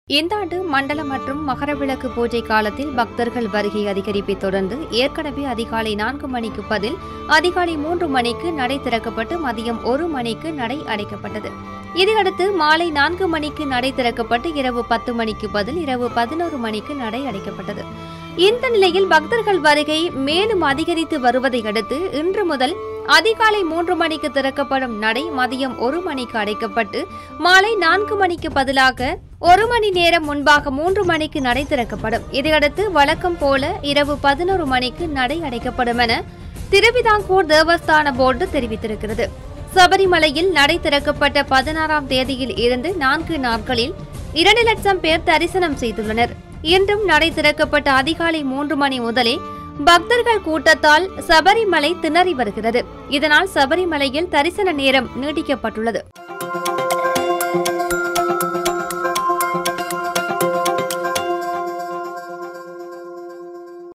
இந்த ஆண்டு மண்டல மற்றும் மகரவிளக்கு பூஜை காலத்தில் பக்தர்கள் வருகை அதிகரிப்பை தொடர்ந்து ஏற்கனவே அதிகாலை நான்கு மணிக்கு பதில் அதிகாலை மூன்று மணிக்கு நடை திறக்கப்பட்டு மதியம் ஒரு மணிக்கு நடை அடைக்கப்பட்டது இதையடுத்து மாலை நான்கு மணிக்கு நடை திறக்கப்பட்டு இரவு பத்து மணிக்கு பதில் இரவு பதினோரு மணிக்கு நடை அடைக்கப்பட்டது இந்த நிலையில் பக்தர்கள் வருகை மேலும் அதிகரித்து வருவதை அடுத்து இன்று முதல் அதிகாலை மூன்று மணிக்கு திறக்கப்படும் நடை மதியம் ஒரு மணிக்கு அடைக்கப்பட்டு மாலை நான்கு மணிக்கு பதிலாக ஒரு மணி நேரம் முன்பாக மூன்று மணிக்கு நடை திறக்கப்படும் இதையடுத்து வழக்கம் போல இரவு பதினோரு மணிக்கு நடை அடைக்கப்படும் என திருவிதாங்கூர் தேவஸ்தான போர்டு தெரிவித்திருக்கிறது சபரிமலையில் நடை திறக்கப்பட்ட பதினாறாம் தேதியில் இருந்து நான்கு நாட்களில் இரண்டு லட்சம் பேர் தரிசனம் செய்துள்ளனர் இன்றும் நடை திறக்கப்பட்ட அதிகாலை மூன்று மணி முதலே பக்தர்கள் கூட்டத்தால் சபரிமலை திணறி வருகிறது இதனால் சபரிமலையில் தரிசன நேரம் நீட்டிக்கப்பட்டுள்ளது